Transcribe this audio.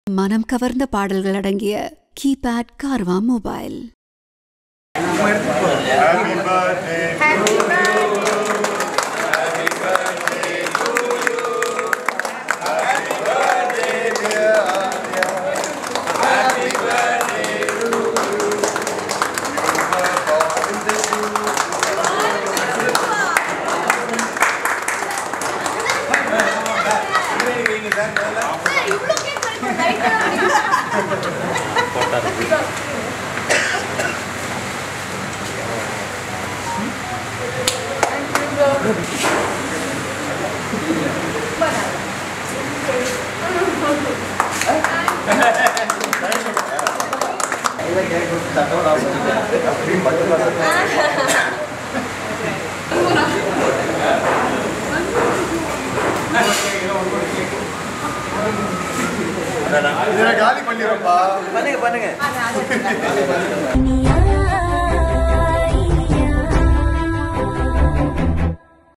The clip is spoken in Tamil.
மனம் கவர்ந்த பாடல்கள் அடங்கிய keypad Carvaan mobile Happy birthday. இதை காலி பண்ணிடுறோம்ப்பா பண்ணுங்க பண்ணுங்க